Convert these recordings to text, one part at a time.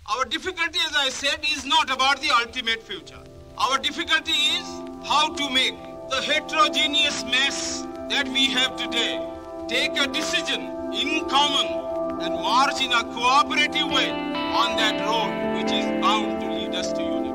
Our difficulty, as I said, is not about the ultimate future. Our difficulty is how to make the heterogeneous mess that we have today take a decision in common and march in a cooperative way on that road which is bound to lead us to unity.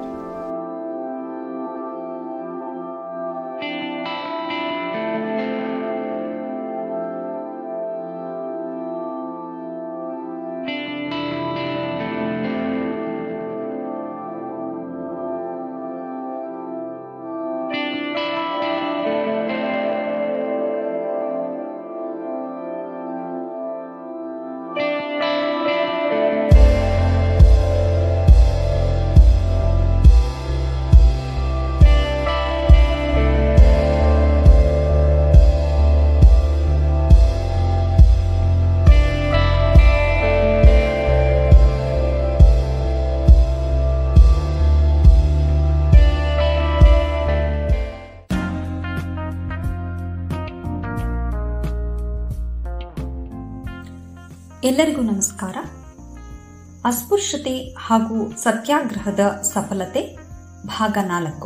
ಎಲ್ಲರಿಗೂ ನಮಸ್ಕಾರ ಅಸ್ಪೃಶ್ಯತೆ ಹಾಗೂ ಸತ್ಯಾಗ್ರಹದ ಸಫಲತೆ ಭಾಗ ನಾಲ್ಕು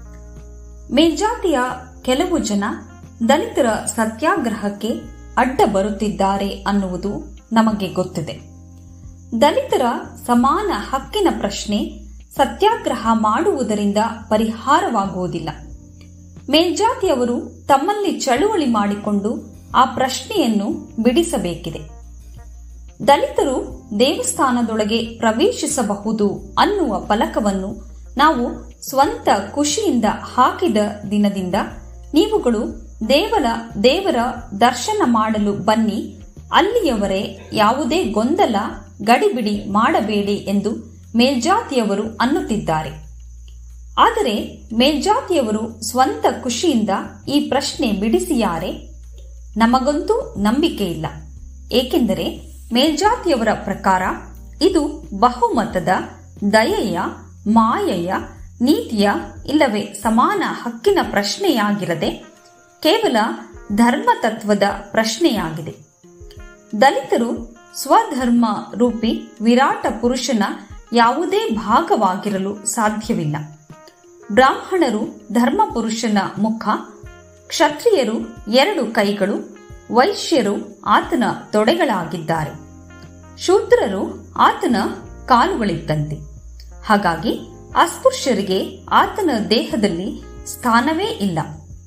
ಮೇಲ್ಜಾತಿಯ ಕೆಲವು ಜನ ದಲಿತರ ಸತ್ಯಾಗ್ರಹಕ್ಕೆ ಅಡ್ಡ ಬರುತ್ತಿದ್ದಾರೆ ಅನ್ನುವುದು ನಮಗೆ ಗೊತ್ತಿದೆ ದಲಿತರ ಸಮಾನ ಹಕ್ಕಿನ ಪ್ರಶ್ನೆ ಸತ್ಯಾಗ್ರಹ ಮಾಡುವುದರಿಂದ ಪರಿಹಾರವಾಗುವುದಿಲ್ಲ ಮೇಲ್ಜಾತಿಯವರು ತಮ್ಮಲ್ಲಿ ಚಳುವಳಿ ಮಾಡಿಕೊಂಡು ಆ ಪ್ರಶ್ನೆಯನ್ನು ಬಿಡಿಸಬೇಕಿದೆ ದಲಿತರು ದೇವಸ್ಥಾನದೊಳಗೆ ಪ್ರವೇಶಿಸಬಹುದು ಅನ್ನುವ ಫಲಕವನ್ನು ನಾವು ಸ್ವಂತ ಖುಷಿಯಿಂದ ಹಾಕಿದ ದಿನದಿಂದ ನೀವುಗಳು ದೇವರ ದೇವರ ದರ್ಶನ ಮಾಡಲು ಬನ್ನಿ ಅಲ್ಲಿಯವರೇ ಯಾವುದೇ ಗೊಂದಲ ಗಡಿಬಿಡಿ ಮಾಡಬೇಡಿ ಎಂದು ಮೇಲ್ಜಾತಿಯವರು ಅನ್ನುತ್ತಿದ್ದಾರೆ ಆದರೆ ಮೇಲ್ಜಾತಿಯವರು ಸ್ವಂತ ಖುಷಿಯಿಂದ ಈ ಪ್ರಶ್ನೆ ಬಿಡಿಸಿಯಾರೆ ನಮಗಂತೂ ನಂಬಿಕೆ ಇಲ್ಲ ಏಕೆಂದರೆ ಮೇಲ್ಜಾತಿಯವರ ಪ್ರಕಾರ ಇದು ಬಹುಮತದ ದಯೆಯ ಮಾಯೆಯ ನೀತಿಯ ಇಲ್ಲವೇ ಸಮಾನ ಹಕ್ಕಿನ ಪ್ರಶ್ನೆಯಾಗಿರದೆ ಕೇವಲ ಧರ್ಮತತ್ವದ ಪ್ರಶ್ನೆಯಾಗಿದೆ ದಲಿತರು ಸ್ವಧರ್ಮ ರೂಪಿ ವಿರಾಟ ಪುರುಷನ ಯಾವುದೇ ಭಾಗವಾಗಿರಲು ಸಾಧ್ಯವಿಲ್ಲ ಬ್ರಾಹ್ಮಣರು ಧರ್ಮ ಪುರುಷನ ಮುಖ ಕ್ಷತ್ರಿಯರು ಎರಡು ಕೈಗಳು ವೈಶ್ಯರು ಆತನ ತೊಡೆಗಳಾಗಿದ್ದಾರೆ ಶೂದ್ರರು ಆತನ ಕಾಲುಗಳಿದ್ದಂತೆ ಹಾಗಾಗಿ ಅಸ್ಪೃಶ್ಯರಿಗೆ ಆತನ ದೇಹದಲ್ಲಿ ಸ್ಥಾನವೇ ಇಲ್ಲ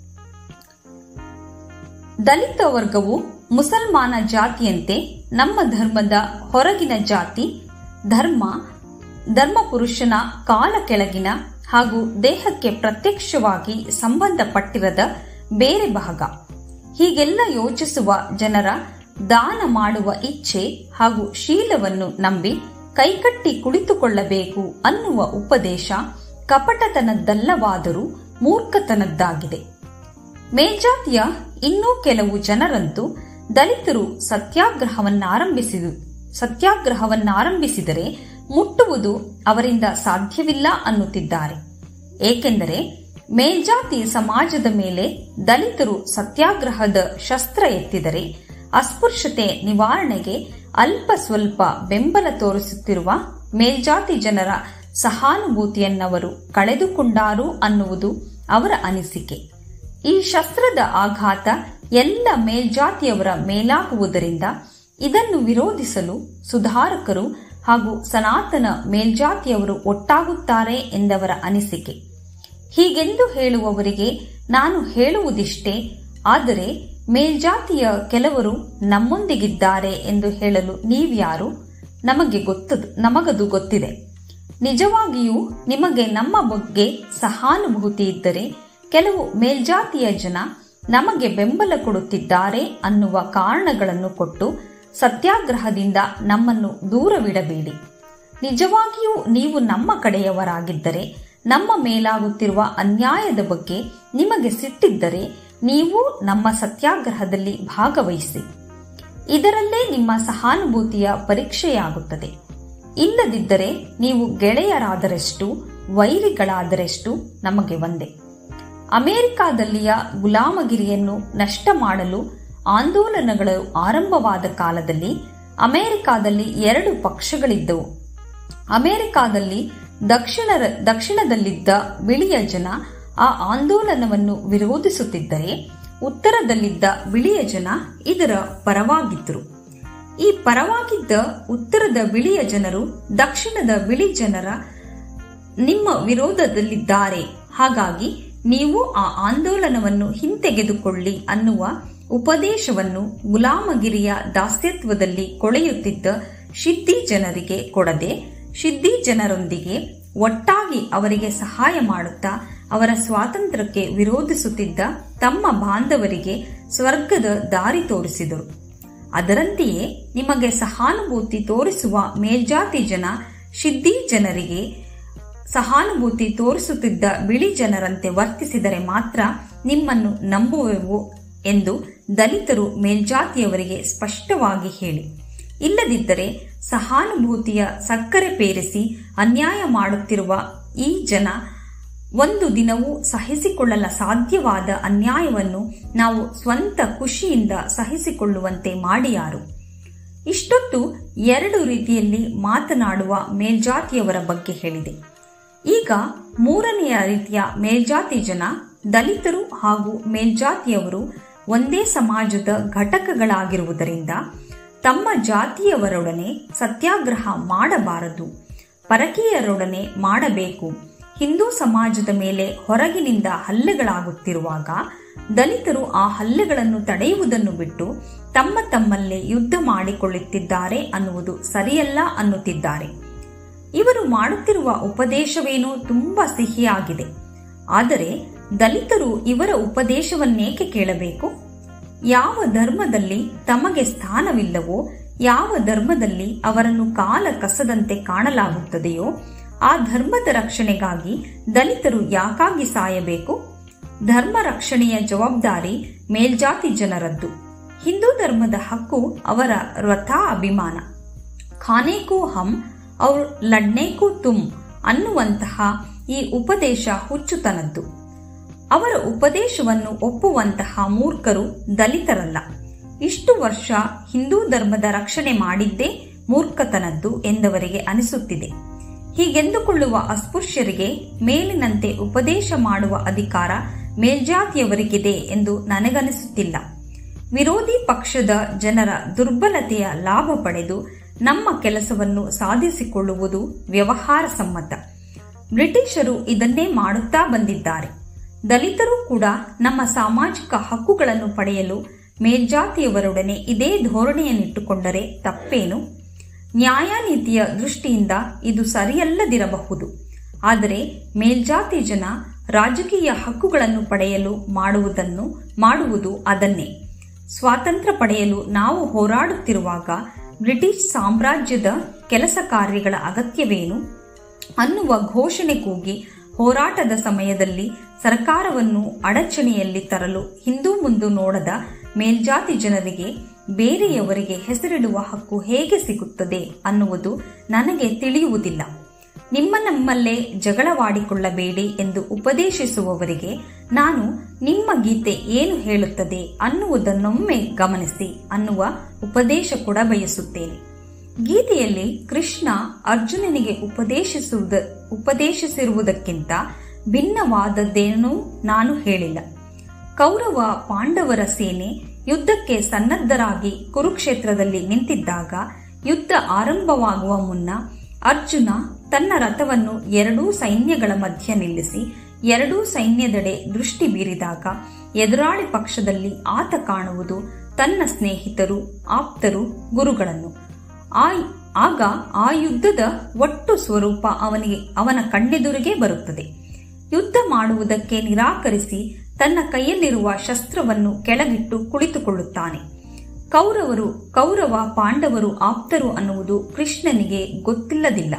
ದಲಿತ ವರ್ಗವು ಮುಸಲ್ಮಾನ ಜಾತಿಯಂತೆ ನಮ್ಮ ಧರ್ಮದ ಹೊರಗಿನ ಜಾತಿ ಧರ್ಮ ಧರ್ಮಪುರುಷನ ಕಾಲ ಕೆಳಗಿನ ಹಾಗೂ ದೇಹಕ್ಕೆ ಪ್ರತ್ಯಕ್ಷವಾಗಿ ಸಂಬಂಧಪಟ್ಟಿರದ ಬೇರೆ ಭಾಗ ಹೀಗೆಲ್ಲ ಯೋಚಿಸುವ ಜನರ ದಾನ ಮಾಡುವ ಇಚ್ಛೆ ಹಾಗೂ ಶೀಲವನ್ನು ನಂಬಿ ಕೈಕಟ್ಟಿ ಕುಳಿತುಕೊಳ್ಳಬೇಕು ಅನ್ನುವ ಉಪದೇಶ ಕಪಟತನದ್ದಲ್ಲವಾದರೂ ಮೂರ್ಖತನದ್ದಾಗಿದೆ ಮೇಲ್ಜಾತಿಯ ಇನ್ನೂ ಕೆಲವು ಜನರಂತೂ ದಲಿತರು ಸತ್ಯಾಗ್ರಹವನ್ನಾರಂಭಿಸಿದ ಸತ್ಯಾಗ್ರಹವನ್ನಾರಂಭಿಸಿದರೆ ಮುಟ್ಟುವುದು ಅವರಿಂದ ಸಾಧ್ಯವಿಲ್ಲ ಅನ್ನುತ್ತಿದ್ದಾರೆ ಏಕೆಂದರೆ ಮೇಲ್ಜಾತಿ ಸಮಾಜದ ಮೇಲೆ ದಲಿತರು ಸತ್ಯಾಗ್ರಹದ ಶಸ್ತ್ರ ಎತ್ತಿದರೆ ಅಸ್ಪೃಶ್ಯತೆ ನಿವಾರಣೆಗೆ ಅಲ್ಪ ಸ್ವಲ್ಪ ಬೆಂಬಲ ತೋರಿಸುತ್ತಿರುವ ಮೇಲ್ಜಾತಿ ಜನರ ಸಹಾನುಭೂತಿಯನ್ನವರು ಕಳೆದುಕೊಂಡಾರು ಅನ್ನುವುದು ಅವರ ಅನಿಸಿಕೆ ಈ ಶಸ್ತ್ರದ ಆಘಾತ ಎಲ್ಲ ಮೇಲ್ಜಾತಿಯವರ ಮೇಲಾಗುವುದರಿಂದ ಇದನ್ನು ವಿರೋಧಿಸಲು ಸುಧಾರಕರು ಹಾಗೂ ಸನಾತನ ಮೇಲ್ಜಾತಿಯವರು ಒಟ್ಟಾಗುತ್ತಾರೆ ಎಂದವರ ಅನಿಸಿಕೆ ಹೀಗೆಂದು ಹೇಳುವವರಿಗೆ ನಾನು ಹೇಳುವುದಿಷ್ಟೇ ಆದರೆ ಮೇಲ್ಜಾತಿಯ ಕೆಲವರು ನಮ್ಮೊಂದಿಗಿದ್ದಾರೆ ಎಂದು ಹೇಳಲು ನೀವ್ಯಾರು ನಮಗೆ ಗೊತ್ತದು ನಮಗದು ಗೊತ್ತಿದೆ ನಿಜವಾಗಿಯೂ ನಿಮಗೆ ನಮ್ಮ ಬಗ್ಗೆ ಸಹಾನುಭೂತಿ ಇದ್ದರೆ ಕೆಲವು ಮೇಲ್ಜಾತಿಯ ಜನ ನಮಗೆ ಬೆಂಬಲ ಕೊಡುತ್ತಿದ್ದಾರೆ ಅನ್ನುವ ಕಾರಣಗಳನ್ನು ಕೊಟ್ಟು ಸತ್ಯಾಗ್ರಹದಿಂದ ನಮ್ಮನ್ನು ದೂರವಿಡಬೇಡಿ ನಿಜವಾಗಿಯೂ ನೀವು ನಮ್ಮ ಕಡೆಯವರಾಗಿದ್ದರೆ ನಮ್ಮ ಮೇಲಾಗುತ್ತಿರುವ ಅನ್ಯಾಯದ ಬಗ್ಗೆ ನಿಮಗೆ ಸಿಟ್ಟಿದ್ದರೆ ನೀವು ನಮ್ಮ ಸತ್ಯಾಗ್ರಹದಲ್ಲಿ ಭಾಗವಹಿಸಿ ಇದರಲ್ಲೇ ನಿಮ್ಮ ಸಹಾನುಭೂತಿಯ ಪರೀಕ್ಷೆಯಾಗುತ್ತದೆ ಇಲ್ಲದಿದ್ದರೆ ನೀವು ಗೆಳೆಯರಾದರೆಷ್ಟು ವೈರಿಗಳಾದರೆಷ್ಟು ನಮಗೆ ಒಂದೇ ಅಮೆರಿಕಾದಲ್ಲಿಯ ಗುಲಾಮಗಿರಿಯನ್ನು ನಷ್ಟ ಮಾಡಲು ಆಂದೋಲನಗಳು ಆರಂಭವಾದ ಕಾಲದಲ್ಲಿ ಅಮೆರಿಕಾದಲ್ಲಿ ಎರಡು ಪಕ್ಷಗಳಿದ್ದವು ಅಮೆರಿಕಾದಲ್ಲಿ ದಕ್ಷಿಣ ದಕ್ಷಿಣದಲ್ಲಿದ್ದ ಬಿಳಿಯ ಜನ ಆ ಆಂದೋಲನವನ್ನು ವಿರೋಧಿಸುತ್ತಿದ್ದರೆ ಉತ್ತರದಲ್ಲಿದ್ದ ಬಿಳಿಯ ಜನ ಇದರ ಪರವಾಗಿದ್ದರು ಈ ಪರವಾಗಿದ್ದ ಉತ್ತರದ ಬಿಳಿಯ ಜನರು ದಕ್ಷಿಣದ ಬಿಳಿ ಜನರ ನಿಮ್ಮ ವಿರೋಧದಲ್ಲಿದ್ದಾರೆ ಹಾಗಾಗಿ ನೀವು ಆ ಆಂದೋಲನವನ್ನು ಹಿಂತೆಗೆದುಕೊಳ್ಳಿ ಅನ್ನುವ ಉಪದೇಶವನ್ನು ಗುಲಾಮಗಿರಿಯ ದಾಸ್ಯತ್ವದಲ್ಲಿ ಕೊಳೆಯುತ್ತಿದ್ದ ಶಿದ್ದಿ ಜನರಿಗೆ ಕೊಡದೆ ಶಿದ್ದಿ ಜನರೊಂದಿಗೆ ಒಟ್ಟಾಗಿ ಅವರಿಗೆ ಸಹಾಯ ಮಾಡುತ್ತಾ ಅವರ ಸ್ವಾತಂತ್ರ್ಯಕ್ಕೆ ವಿರೋಧಿಸುತ್ತಿದ್ದ ತಮ್ಮ ಬಾಂಧವರಿಗೆ ಸ್ವರ್ಗದ ದಾರಿ ತೋರಿಸಿದರು ಅದರಂತೆಯೇ ನಿಮಗೆ ಸಹಾನುಭೂತಿ ತೋರಿಸುವ ಮೇಲ್ಜಾತಿ ಜನ ಶಿದ್ದಿ ಜನರಿಗೆ ಸಹಾನುಭೂತಿ ತೋರಿಸುತ್ತಿದ್ದ ಬಿಳಿ ಜನರಂತೆ ವರ್ತಿಸಿದರೆ ಮಾತ್ರ ನಿಮ್ಮನ್ನು ನಂಬುವೆವು ಎಂದು ದಲಿತರು ಮೇಲ್ಜಾತಿಯವರಿಗೆ ಸ್ಪಷ್ಟವಾಗಿ ಹೇಳಿ ಇಲ್ಲದಿದ್ದರೆ ಸಹಾನುಭೂತಿಯ ಸಕ್ಕರೆ ಪೇರಿಸಿ ಅನ್ಯಾಯ ಮಾಡುತ್ತಿರುವ ಈ ಜನ ಒಂದು ದಿನವೂ ಸಹಿಸಿಕೊಳ್ಳಲ ಸಾಧ್ಯವಾದ ಅನ್ಯಾಯವನ್ನು ನಾವು ಸ್ವಂತ ಖುಷಿಯಿಂದ ಸಹಿಸಿಕೊಳ್ಳುವಂತೆ ಮಾಡಿಯಾರು ಇಷ್ಟೊತ್ತು ಎರಡು ರೀತಿಯಲ್ಲಿ ಮಾತನಾಡುವ ಮೇಲ್ಜಾತಿಯವರ ಬಗ್ಗೆ ಹೇಳಿದೆ ಈಗ ಮೂರನೆಯ ರೀತಿಯ ಮೇಲ್ಜಾತಿ ಜನ ದಲಿತರು ಹಾಗೂ ಮೇಲ್ಜಾತಿಯವರು ಒಂದೇ ಸಮಾಜದ ಘಟಕಗಳಾಗಿರುವುದರಿಂದ ತಮ್ಮ ಜಾತಿಯವರೊಡನೆ ಸತ್ಯಾಗ್ರಹ ಮಾಡಬಾರದು ಪರಕೀಯರೊಡನೆ ಮಾಡಬೇಕು ಹಿಂದೂ ಸಮಾಜದ ಮೇಲೆ ಹೊರಗಿನಿಂದ ಹಲ್ಲೆಗಳಾಗುತ್ತಿರುವಾಗ ದಲಿತರು ಆ ಹಲ್ಲೆಗಳನ್ನು ತಡೆಯುವುದನ್ನು ಬಿಟ್ಟು ತಮ್ಮ ತಮ್ಮಲ್ಲೇ ಯುದ್ಧ ಮಾಡಿಕೊಳ್ಳುತ್ತಿದ್ದಾರೆ ಅನ್ನುವುದು ಸರಿಯಲ್ಲ ಅನ್ನುತ್ತಿದ್ದಾರೆ ಇವರು ಮಾಡುತ್ತಿರುವ ಉಪದೇಶವೇನೋ ತುಂಬಾ ಸಿಹಿಯಾಗಿದೆ ಆದರೆ ದಲಿತರು ಇವರ ಉಪದೇಶವನ್ನೇಕೆ ಕೇಳಬೇಕು ಯಾವ ಧರ್ಮದಲ್ಲಿ ತಮಗೆ ಸ್ಥಾನವಿಲ್ಲವೋ ಯಾವ ಧರ್ಮದಲ್ಲಿ ಅವರನ್ನು ಕಾಲ ಕಸದಂತೆ ಕಾಣಲಾಗುತ್ತದೆಯೋ ಆ ಧರ್ಮದ ರಕ್ಷಣೆಗಾಗಿ ದಲಿತರು ಯಾಕಾಗಿ ಸಾಯಬೇಕು ಧರ್ಮ ರಕ್ಷಣೆಯ ಜವಾಬ್ದಾರಿ ಮೇಲ್ಜಾತಿ ಜನರದ್ದು ಹಿಂದೂ ಧರ್ಮದ ಹಕ್ಕು ಅವರ ವ್ರತ ಅಭಿಮಾನ ಖಾನೇಕೂ ಹಮ್ ಅವ್ರ ಲಡ್ನೇಕೂ ತುಮ್ ಅನ್ನುವಂತಹ ಈ ಉಪದೇಶ ಹುಚ್ಚುತನದ್ದು ಅವರ ಉಪದೇಶವನ್ನು ಒಪ್ಪುವಂತಹ ಮೂರ್ಖರು ದಲಿತರಲ್ಲ ಇಷ್ಟು ವರ್ಷ ಹಿಂದೂ ಧರ್ಮದ ರಕ್ಷಣೆ ಮಾಡಿದ್ದೇ ಮೂರ್ಖತನದ್ದು ಎಂದವರಿಗೆ ಅನಿಸುತ್ತಿದೆ ಹೀಗೆಂದುಕೊಳ್ಳುವ ಅಸ್ಪೃಶ್ಯರಿಗೆ ಮೇಲಿನಂತೆ ಉಪದೇಶ ಮಾಡುವ ಅಧಿಕಾರ ಮೇಲ್ಜಾತಿಯವರಿಗಿದೆ ಎಂದು ನನಗನಿಸುತ್ತಿಲ್ಲ ವಿರೋಧಿ ಪಕ್ಷದ ಜನರ ದುರ್ಬಲತೆಯ ಲಾಭ ಪಡೆದು ನಮ್ಮ ಕೆಲಸವನ್ನು ಸಾಧಿಸಿಕೊಳ್ಳುವುದು ವ್ಯವಹಾರ ಸಮ್ಮತ ಬ್ರಿಟಿಷರು ಇದನ್ನೇ ಮಾಡುತ್ತಾ ಬಂದಿದ್ದಾರೆ ದಲಿತರು ಕೂಡ ನಮ್ಮ ಸಾಮಾಜಿಕ ಹಕ್ಕುಗಳನ್ನು ಪಡೆಯಲು ಮೇಲ್ಜಾತಿಯವರೊಡನೆ ಇದೇ ಧೋರಣೆಯನ್ನಿಟ್ಟುಕೊಂಡರೆ ತಪ್ಪೇನು ನ್ಯಾಯನೀತಿಯ ದೃಷ್ಟಿಯಿಂದ ಇದು ಸರಿಯಲ್ಲದಿರಬಹುದು ಆದರೆ ಮೇಲ್ಜಾತಿ ಜನ ರಾಜಕೀಯ ಹಕ್ಕುಗಳನ್ನು ಪಡೆಯಲು ಮಾಡುವುದನ್ನು ಮಾಡುವುದು ಅದನ್ನೇ ಸ್ವಾತಂತ್ರ್ಯ ಪಡೆಯಲು ನಾವು ಹೋರಾಡುತ್ತಿರುವಾಗ ಬ್ರಿಟಿಷ್ ಸಾಮ್ರಾಜ್ಯದ ಕೆಲಸ ಕಾರ್ಯಗಳ ಅಗತ್ಯವೇನು ಅನ್ನುವ ಘೋಷಣೆ ಕೂಗಿ ಹೋರಾಟದ ಸಮಯದಲ್ಲಿ ಸರ್ಕಾರವನ್ನು ಅಡಚಣೆಯಲ್ಲಿ ತರಲು ಹಿಂದೂ ಮುಂದು ನೋಡದ ಮೇಲ್ಜಾತಿ ಜನರಿಗೆ ಬೇರೆಯವರಿಗೆ ಹೆಸರಿಡುವ ಹಕ್ಕು ಹೇಗೆ ಸಿಗುತ್ತದೆ ಅನ್ನುವುದು ನನಗೆ ತಿಳಿಯುವುದಿಲ್ಲ ನಿಮ್ಮ ನಮ್ಮಲ್ಲೇ ಜಗಳವಾಡಿಕೊಳ್ಳಬೇಡಿ ಎಂದು ಉಪದೇಶಿಸುವವರಿಗೆ ನಾನು ನಿಮ್ಮ ಗೀತೆ ಏನು ಹೇಳುತ್ತದೆ ಅನ್ನುವುದನ್ನೊಮ್ಮೆ ಗಮನಿಸಿ ಅನ್ನುವ ಉಪದೇಶ ಕೂಡ ಬಯಸುತ್ತೇನೆ ಗೀತೆಯಲ್ಲಿ ಕೃಷ್ಣ ಅರ್ಜುನನಿಗೆ ಉಪದೇಶಿಸುವುದ ಉಪದೇಶಿಸಿರುವುದಕ್ಕಿಂತ ಭಿನ್ನವಾದದ್ದೇನೂ ನಾನು ಹೇಳಿಲ್ಲ ಕೌರವ ಪಾಂಡವರ ಸೇನೆ ಯುದ್ಧಕ್ಕೆ ಸನ್ನದ್ಧರಾಗಿ ಕುರುಕ್ಷೇತ್ರದಲ್ಲಿ ನಿಂತಿದ್ದಾಗ ಯುದ್ಧ ಆರಂಭವಾಗುವ ಮುನ್ನ ಅರ್ಜುನ ತನ್ನ ರಥವನ್ನು ಎರಡೂ ಸೈನ್ಯಗಳ ಮಧ್ಯ ನಿಲ್ಲಿಸಿ ಎರಡೂ ಸೈನ್ಯದೆಡೆ ದೃಷ್ಟಿ ಬೀರಿದಾಗ ಎದುರಾಳಿ ಪಕ್ಷದಲ್ಲಿ ಆತ ಕಾಣುವುದು ತನ್ನ ಸ್ನೇಹಿತರು ಆಪ್ತರು ಗುರುಗಳನ್ನು ಆ ಆಗ ಆ ಯುದ್ಧದ ಒಟ್ಟು ಸ್ವರೂಪ ಅವನಿಗೆ ಅವನ ಕಣ್ಣೆದುರಿಗೆ ಬರುತ್ತದೆ ಯುದ್ಧ ಮಾಡುವುದಕ್ಕೆ ನಿರಾಕರಿಸಿ ತನ್ನ ಕೈಯಲ್ಲಿರುವ ಶಸ್ತ್ರವನ್ನು ಕೆಳಗಿಟ್ಟು ಕುಳಿತುಕೊಳ್ಳುತ್ತಾನೆ ಕೌರವರು ಕೌರವ ಪಾಂಡವರು ಆಪ್ತರು ಅನ್ನುವುದು ಕೃಷ್ಣನಿಗೆ ಗೊತ್ತಿಲ್ಲದಿಲ್ಲ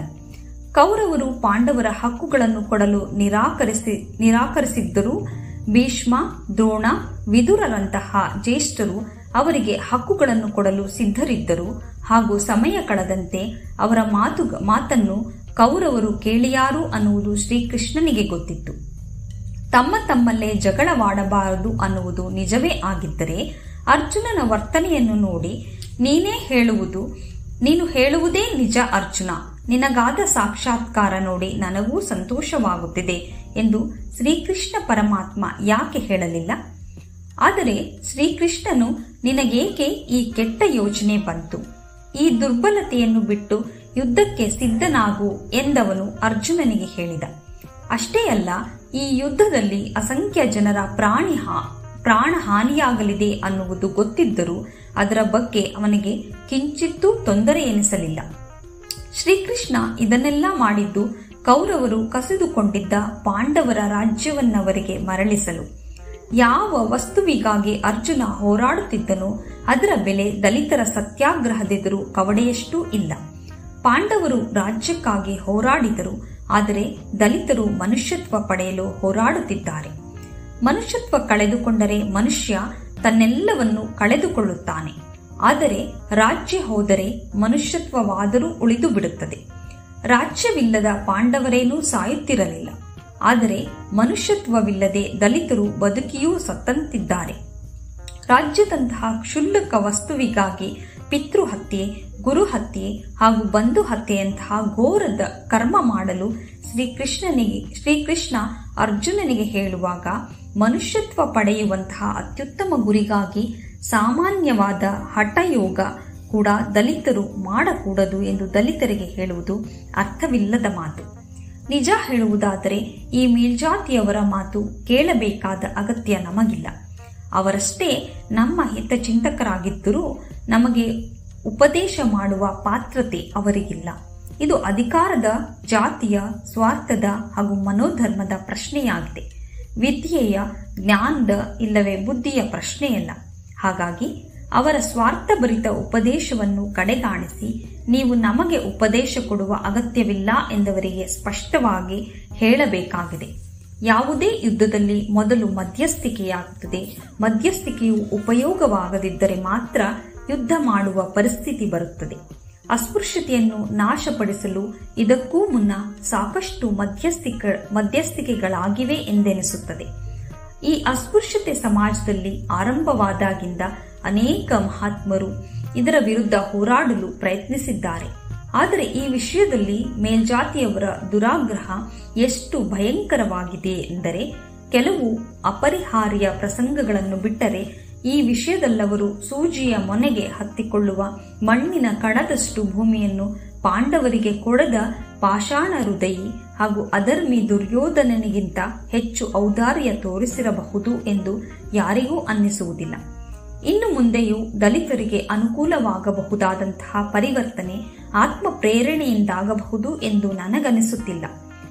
ಕೌರವರು ಪಾಂಡವರ ಹಕ್ಕುಗಳನ್ನು ಕೊಡಲು ನಿರಾಕರಿಸಿ ನಿರಾಕರಿಸಿದ್ದರೂ ಭೀಷ್ಮ ದ್ರೋಣ ವಿದುರರಂತಹ ಜ್ಯೇಷ್ಠರು ಅವರಿಗೆ ಹಕ್ಕುಗಳನ್ನು ಕೊಡಲು ಸಿದ್ಧರಿದ್ದರು ಹಾಗೂ ಸಮಯ ಕಳೆದಂತೆ ಅವರ ಮಾತು ಮಾತನ್ನು ಕೌರವರು ಕೇಳಿಯಾರು ಅನ್ನುವುದು ಶ್ರೀಕೃಷ್ಣನಿಗೆ ಗೊತ್ತಿತ್ತು ತಮ್ಮ ತಮ್ಮಲ್ಲೇ ಜಗಳವಾಡಬಾರದು ಅನ್ನುವುದು ನಿಜವೇ ಆಗಿದ್ದರೆ ಅರ್ಜುನನ ವರ್ತನೆಯನ್ನು ನೋಡಿ ನೀನೇ ಹೇಳುವುದು ನೀನು ಹೇಳುವುದೇ ನಿಜ ಅರ್ಜುನ ನಿನಗಾದ ಸಾಕ್ಷಾತ್ಕಾರ ನೋಡಿ ನನಗೂ ಸಂತೋಷವಾಗುತ್ತಿದೆ ಎಂದು ಶ್ರೀಕೃಷ್ಣ ಪರಮಾತ್ಮ ಯಾಕೆ ಹೇಳಲಿಲ್ಲ ಆದರೆ ಶ್ರೀಕೃಷ್ಣನು ನಿನಗೇಕೆ ಈ ಕೆಟ್ಟ ಯೋಚನೆ ಬಂತು ಈ ದುರ್ಬಲತೆಯನ್ನು ಬಿಟ್ಟು ಯುದ್ಧಕ್ಕೆ ಸಿದ್ಧನಾಗು ಎಂದವನು ಅರ್ಜುನನಿಗೆ ಹೇಳಿದ ಅಷ್ಟೇ ಅಲ್ಲ ಈ ಯುದ್ಧದಲ್ಲಿ ಅಸಂಖ್ಯ ಜನರ ಪ್ರಾಣಿ ಪ್ರಾಣ ಹಾನಿಯಾಗಲಿದೆ ಅನ್ನುವುದು ಗೊತ್ತಿದ್ದರೂ ಅದರ ಬಗ್ಗೆ ಅವನಿಗೆ ಕಿಂಚಿತ್ತೂ ತೊಂದರೆ ಎನಿಸಲಿಲ್ಲ ಶ್ರೀಕೃಷ್ಣ ಇದನ್ನೆಲ್ಲ ಮಾಡಿದ್ದು ಕೌರವರು ಕಸಿದುಕೊಂಡಿದ್ದ ಪಾಂಡವರ ರಾಜ್ಯವನ್ನವರಿಗೆ ಮರಳಿಸಲು ಯಾವ ವಸ್ತುವಿಗಾಗಿ ಅರ್ಜುನ ಹೋರಾಡುತ್ತಿದ್ದನೋ ಅದರ ಬೆಲೆ ದಲಿತರ ಸತ್ಯಾಗ್ರಹದೆದುರು ಕವಡೆಯಷ್ಟೂ ಇಲ್ಲ ಪಾಂಡವರು ರಾಜ್ಯಕ್ಕಾಗಿ ಹೋರಾಡಿದರು ಆದರೆ ದಲಿತರು ಮನುಷ್ಯತ್ವ ಪಡೆಯಲು ಹೋರಾಡುತ್ತಿದ್ದಾರೆ ಮನುಷ್ಯತ್ವ ಕಳೆದುಕೊಂಡರೆ ಮನುಷ್ಯ ತನ್ನೆಲ್ಲವನ್ನು ಕಳೆದುಕೊಳ್ಳುತ್ತಾನೆ ಆದರೆ ರಾಜ್ಯ ಹೋದರೆ ಮನುಷ್ಯತ್ವವಾದರೂ ಉಳಿದು ಬಿಡುತ್ತದೆ ರಾಜ್ಯವಿಲ್ಲದ ಪಾಂಡವರೇನೂ ಸಾಯುತ್ತಿರಲಿಲ್ಲ ಆದರೆ ಮನುಷ್ಯತ್ವವಿಲ್ಲದೆ ದಲಿತರು ಬದುಕಿಯೂ ಸತ್ತಂತಿದ್ದಾರೆ ರಾಜ್ಯದಂತಹ ಕ್ಷುಲ್ಲಕ ವಸ್ತುವಿಗಾಗಿ ಪಿತೃಹತ್ಯೆ ಗುರುಹತ್ಯೆ ಹಾಗೂ ಬಂಧು ಹತ್ಯೆಯಂತಹ ಘೋರದ ಕರ್ಮ ಮಾಡಲು ಶ್ರೀಕೃಷ್ಣನಿಗೆ ಶ್ರೀಕೃಷ್ಣ ಅರ್ಜುನನಿಗೆ ಹೇಳುವಾಗ ಮನುಷ್ಯತ್ವ ಪಡೆಯುವಂತಹ ಅತ್ಯುತ್ತಮ ಗುರಿಗಾಗಿ ಸಾಮಾನ್ಯವಾದ ಹಠಯೋಗ ಕೂಡ ದಲಿತರು ಮಾಡಕೂಡದು ಎಂದು ದಲಿತರಿಗೆ ಹೇಳುವುದು ಅರ್ಥವಿಲ್ಲದ ಮಾತು ನಿಜ ಹೇಳುವುದಾದರೆ ಈ ಮೇಲ್ಜಾತಿಯವರ ಮಾತು ಕೇಳಬೇಕಾದ ಅಗತ್ಯ ನಮಗಿಲ್ಲ ಅವರಷ್ಟೇ ನಮ್ಮ ಹಿತಚಿಂತಕರಾಗಿದ್ದರೂ ನಮಗೆ ಉಪದೇಶ ಮಾಡುವ ಪಾತ್ರತೆ ಅವರಿಗಿಲ್ಲ ಇದು ಅಧಿಕಾರದ ಜಾತಿಯ ಸ್ವಾರ್ಥದ ಹಾಗೂ ಮನೋಧರ್ಮದ ಪ್ರಶ್ನೆಯಾಗಿದೆ ವಿದ್ಯೆಯ ಜ್ಞಾನದ ಇಲ್ಲವೇ ಬುದ್ಧಿಯ ಪ್ರಶ್ನೆಯಲ್ಲ ಹಾಗಾಗಿ ಅವರ ಸ್ವಾರ್ಥಭರಿತ ಉಪದೇಶವನ್ನು ಕಡೆಗಾಣಿಸಿ ನೀವು ನಮಗೆ ಉಪದೇಶ ಕೊಡುವ ಅಗತ್ಯವಿಲ್ಲ ಎಂದವರಿಗೆ ಸ್ಪಷ್ಟವಾಗಿ ಹೇಳಬೇಕಾಗಿದೆ ಯಾವುದೇ ಯುದ್ಧದಲ್ಲಿ ಮೊದಲು ಮಧ್ಯಸ್ಥಿಕೆಯಾಗುತ್ತದೆ ಮಧ್ಯಸ್ಥಿಕೆಯು ಉಪಯೋಗವಾಗದಿದ್ದರೆ ಮಾತ್ರ ಯುದ್ಧ ಮಾಡುವ ಪರಿಸ್ಥಿತಿ ಬರುತ್ತದೆ ಅಸ್ಪೃಶ್ಯತೆಯನ್ನು ನಾಶಪಡಿಸಲು ಇದಕ್ಕೂ ಮುನ್ನ ಸಾಕಷ್ಟು ಮಧ್ಯಸ್ಥಿಕ ಮಧ್ಯಸ್ಥಿಕೆಗಳಾಗಿವೆ ಎಂದೆನಿಸುತ್ತದೆ ಈ ಅಸ್ಪೃಶ್ಯತೆ ಸಮಾಜದಲ್ಲಿ ಆರಂಭವಾದಾಗಿಂದ ಅನೇಕ ಮಹಾತ್ಮರು ಇದರ ವಿರುದ್ಧ ಹೋರಾಡಲು ಪ್ರಯತ್ನಿಸಿದ್ದಾರೆ ಆದರೆ ಈ ವಿಷಯದಲ್ಲಿ ಮೇಲ್ಜಾತಿಯವರ ದುರಾಗ್ರಹ ಎಷ್ಟು ಭಯಂಕರವಾಗಿದೆ ಎಂದರೆ ಕೆಲವು ಅಪರಿಹಾರ್ಯ ಪ್ರಸಂಗಗಳನ್ನು ಬಿಟ್ಟರೆ ಈ ವಿಷಯದಲ್ಲವರು ಸೂಜಿಯ ಮೊನೆಗೆ ಹತ್ತಿಕೊಳ್ಳುವ ಮಣ್ಣಿನ ಕಣದಷ್ಟು ಭೂಮಿಯನ್ನು ಪಾಂಡವರಿಗೆ ಕೊಡದ ಪಾಷಾಣ ಹೃದಯಿ ಹಾಗೂ ಅಧರ್ಮಿ ದುರ್ಯೋಧನನಿಗಿಂತ ಹೆಚ್ಚು ಔದಾರ್ಯ ತೋರಿಸಿರಬಹುದು ಎಂದು ಯಾರಿಗೂ ಅನ್ನಿಸುವುದಿಲ್ಲ ಇನ್ನು ಮುಂದೆಯೂ ದಲಿತರಿಗೆ ಅನುಕೂಲವಾಗಬಹುದಾದಂತಹ ಪರಿವರ್ತನೆ ಆತ್ಮ ಪ್ರೇರಣೆಯಿಂದಾಗಬಹುದು ಎಂದು ನನಗನಿಸುತ್ತಿಲ್ಲ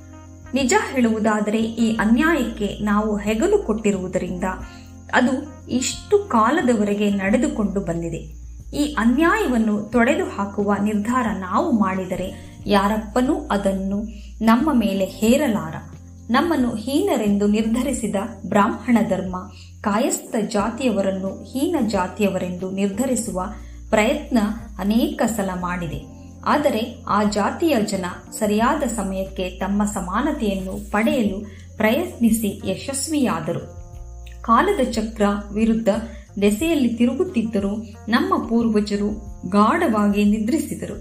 ನಿಜ ಹೇಳುವುದಾದರೆ ಈ ಅನ್ಯಾಯಕ್ಕೆ ನಾವು ಹೆಗಲು ಕೊಟ್ಟಿರುವುದರಿಂದ ಅದು ಇಷ್ಟು ಕಾಲದವರೆಗೆ ನಡೆದುಕೊಂಡು ಬಂದಿದೆ ಈ ಅನ್ಯಾಯವನ್ನು ತೊಡೆದು ಹಾಕುವ ನಿರ್ಧಾರ ನಾವು ಮಾಡಿದರೆ ಯಾರಪ್ಪನೂ ಅದನ್ನು ನಮ್ಮ ಮೇಲೆ ಹೇರಲಾರ ನಮ್ಮನ್ನು ಹೀನರೆಂದು ನಿರ್ಧರಿಸಿದ ಬ್ರಾಹ್ಮಣ ಧರ್ಮ ಕಾಯಸ್ಥ ಜಾತಿಯವರನ್ನು ಹೀನ ಜಾತಿಯವರೆಂದು ನಿರ್ಧರಿಸುವ ಪ್ರಯತ್ನ ಅನೇಕ ಸಲ ಮಾಡಿದೆ ಆದರೆ ಆ ಜಾತಿಯ ಜನ ಸರಿಯಾದ ಸಮಯಕ್ಕೆ ತಮ್ಮ ಸಮಾನತೆಯನ್ನು ಪಡೆಯಲು ಪ್ರಯತ್ನಿಸಿ ಯಶಸ್ವಿಯಾದರು ಕಾಲದ ಚಕ್ರ ವಿರುದ್ಧ ದೆಸೆಯಲ್ಲಿ ತಿರುಗುತ್ತಿದ್ದರೂ ನಮ್ಮ ಪೂರ್ವಜರು ಗಾಢವಾಗಿ ನಿದ್ರಿಸಿದರು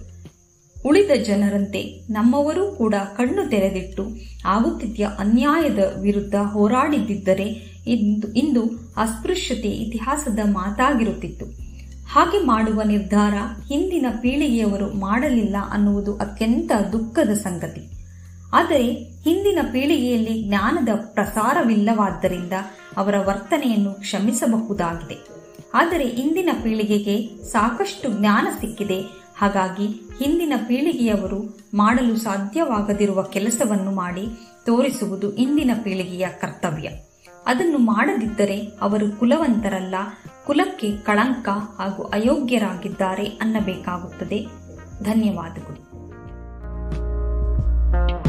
ಉಳಿದ ಜನರಂತೆ ನಮ್ಮವರೂ ಕೂಡ ಕಣ್ಣು ತೆರೆದಿಟ್ಟು ಆಗುತ್ತಿದ್ದ ಅನ್ಯಾಯದ ವಿರುದ್ಧ ಹೋರಾಡಿದ್ದರೆ ಇಂದು ಇಂದು ಅಸ್ಪೃಶ್ಯತೆ ಇತಿಹಾಸದ ಮಾತಾಗಿರುತ್ತಿತ್ತು ಹಾಗೆ ಮಾಡುವ ನಿರ್ಧಾರ ಹಿಂದಿನ ಪೀಳಿಗೆಯವರು ಮಾಡಲಿಲ್ಲ ಅನ್ನುವುದು ಅತ್ಯಂತ ದುಃಖದ ಸಂಗತಿ ಆದರೆ ಹಿಂದಿನ ಪೀಳಿಗೆಯಲ್ಲಿ ಜ್ಞಾನದ ಪ್ರಸಾರವಿಲ್ಲವಾದ್ದರಿಂದ ಅವರ ವರ್ತನೆಯನ್ನು ಕ್ಷಮಿಸಬಹುದಾಗಿದೆ ಆದರೆ ಇಂದಿನ ಪೀಳಿಗೆಗೆ ಸಾಕಷ್ಟು ಜ್ಞಾನ ಸಿಕ್ಕಿದೆ ಹಾಗಾಗಿ ಹಿಂದಿನ ಪೀಳಿಗೆಯವರು ಮಾಡಲು ಸಾಧ್ಯವಾಗದಿರುವ ಕೆಲಸವನ್ನು ಮಾಡಿ ತೋರಿಸುವುದು ಇಂದಿನ ಪೀಳಿಗೆಯ ಕರ್ತವ್ಯ ಅದನ್ನು ಮಾಡದಿದ್ದರೆ ಅವರು ಕುಲವಂತರಲ್ಲ ಕುಲಕ್ಕೆ ಕಳಂಕ ಹಾಗೂ ಅಯೋಗ್ಯರಾಗಿದ್ದಾರೆ ಅನ್ನಬೇಕಾಗುತ್ತದೆ ಧನ್ಯವಾದಗಳು